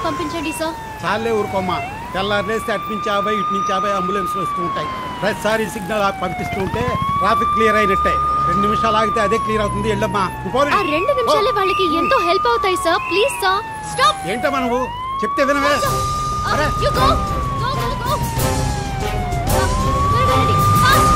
పంపించండి సార్ చాలే ఊరుకోమ్మా తెల్లారు లేస్తే అటు నుంచి యాభై ఇటు నుంచి యాభై అంబులెన్స్లు వస్తూ ఉంటాయి ప్రతిసారి సిగ్నల్ ఆపి పంపిస్తూ ఉంటే ట్రాఫిక్ క్లియర్ అయినట్టే రెండు నిమిషాలు ఆగితే అదే క్లియర్ అవుతుంది వెళ్ళమ్మా నువ్వు పోనీ. ఆ రెండు నిమిషాలే వాళ్ళకి ఎంతో హెల్ప్ అవుతాయి సార్ ప్లీజ్ సార్ స్టాప్ ఏంటమ్మా నువ్వు చెప్తే వినవే అరే you go go go go త్వరగా రండి ఫాస్ట్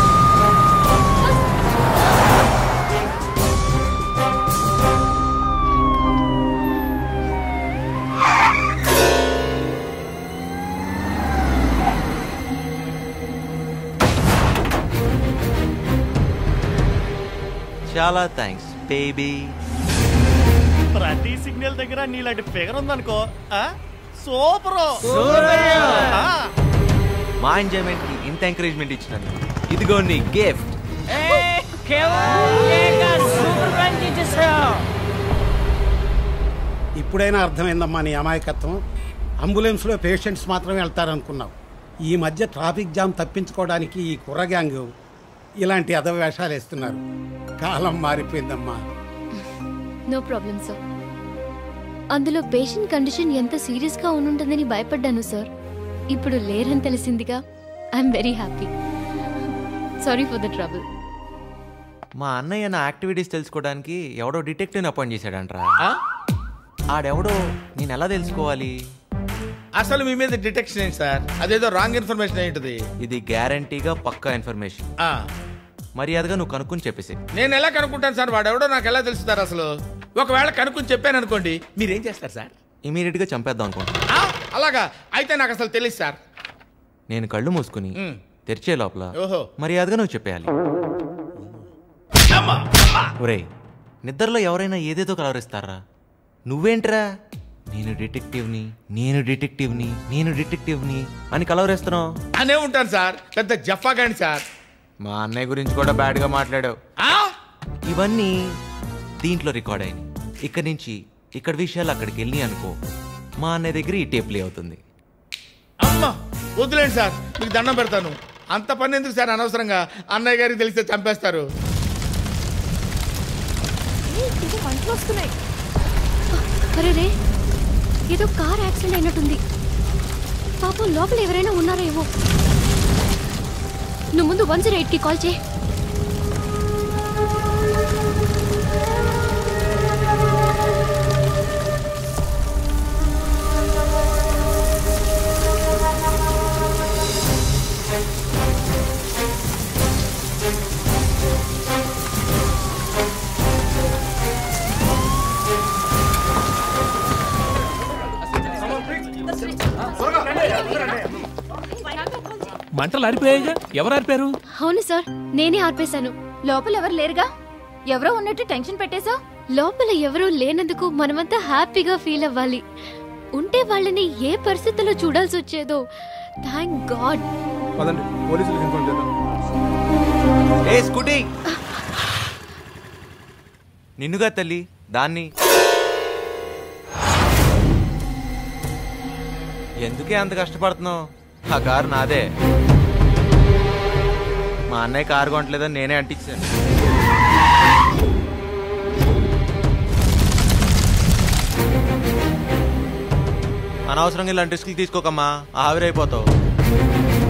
చాలా థ్యాంక్స్ బేబీ ప్రతి సిగ్నల్ దగ్గర నీలాంటి ఫిగర్ ఉందనుకో ఆ? సూపరు ఆ. మా ఎంజాయ్మెంట్ కి ఇంత ఎంకరేజ్మెంట్ ఇచ్చినందుకు ఇదిగో నీ గిఫ్ట్ ఇప్పుడైనా అర్థమైందమ్మా నీ అమాయకత్వం అంబులెన్స్లో పేషెంట్స్ మాత్రమే వెళ్తారనుకున్నావు ఈ మధ్య ట్రాఫిక్ జామ్ తప్పించుకోవడానికి ఈ కుర్ర గ్యాంగ్ ఇలాంటి అదవ వేషాలు వేస్తున్నారు కాలం మారిపోయిందమ్మా నో ప్రాబ్లం సార్ అందులో పేషెంట్ కండిషన్ ఎంత సీరియస్ గా ఉంటుందని భయపడ్డాను సార్ ఇప్పుడు లేరని తెలిసిందిగా I'm very happy sorry for the trouble మా అన్నయ్య నా యాక్టివిటీస్ తెలుసుకోవడానికి ఎవడో డిటెక్టివ్ అపాయింట్ చేశాడంట్రా ఆడెవడో నేను ఎలా తెలుసుకోవాలి అసలు మీ మీద డిటెక్షన్ ఏంటి సార్ అదేదో రాంగ్ ఇన్ఫర్మేషన్ ఏంటిది ఇది గ్యారంటీగా పక్కా ఇన్ఫర్మేషన్ ఆ, మర్యాదగా నువ్వు కనుక్కొని చెప్పేసి నేను ఎలా కనుక్కుంటాను సార్ వాడెవడో నాకు ఎలా తెలుస్తారు అసలు ఒకవేళ కనుక్కొని చెప్పాను అనుకోండి మీరేం చేస్తారు సార్ ఇమీడియట్ గా చంపేద్దాం అనుకుంటున్నా ఆ, అలాగా అయితే నాకు అసలు తెలియదు సార్ నేను కళ్ళు మూసుకుని మ్. తెరిచే లోపల ఓహో మర్యాదగా నువ్వు చెప్పేయాలి ఒరేయ్ నిద్రలో ఎవరైనా ఏదేదో కలవరిస్తారా నువ్వేంట్రా నేను డిటెక్టివ్ని నేను డిటెక్టివ్ని నేను డిటెక్టివ్ని అని కలవరేస్తున్నావు అనే ఉంటాను సార్ పెద్ద జఫా గాని సార్ మా అన్నయ్య గురించి కూడా బ్యాడ్గా మాట్లాడావు ఆ? ఇవన్నీ దీంట్లో రికార్డ్ అయినాయి ఇక్కడి నుంచి ఇక్కడ విషయాలు అక్కడికి వెళ్ళి అనుకో మా అన్నయ్య దగ్గర ఈ టేప్ ప్లే అవుతుంది అమ్మ వద్దులేండి సార్ మీకు దండం పెడతాను అంత పని ఎందుకు సార్ అనవసరంగా అన్నయ్య గారికి తెలిస్తే చంపేస్తారు అరే రే ఏదో కార్ యాక్సిడెంట్ అయినట్టుంది పాపం లోపల ఎవరైనా ఉన్నారో ఏమో నువ్వు ముందు వన్ జీరో ఎయిట్కి కాల్ చేయి మంటలు ఆరిపోయాయిగా ఎవరు ఆరిపారు అవును సార్ నేనే ఆర్పేశాను లోపల ఎవరు లేరుగా ఎవరో ఉన్నట్టు టెన్షన్ పెట్టేశా లోపల ఎవరూ లేనందుకు మనమంతా హ్యాపీగా ఫీల్ అవ్వాలి ఉంటే వాళ్ళని ఏ పరిస్థితుల్లో చూడాల్సి వచ్చేదో థ్యాంక్ గాడ్ పదండి పోలీసులకు ఇన్ఫార్మ్ చేద్దాం ఏ స్కూటీ నిన్నుగా తల్లి దాన్ని ఎందుకే అంత కష్టపడుతున్నావు ఆ కారు నాదే మా అన్నయ్య కారు కొనట్లేదని నేనే అంటించాను అనవసరంగా ఇలాంటి రిస్కులు తీసుకోకమ్మా ఆవిరైపోతావు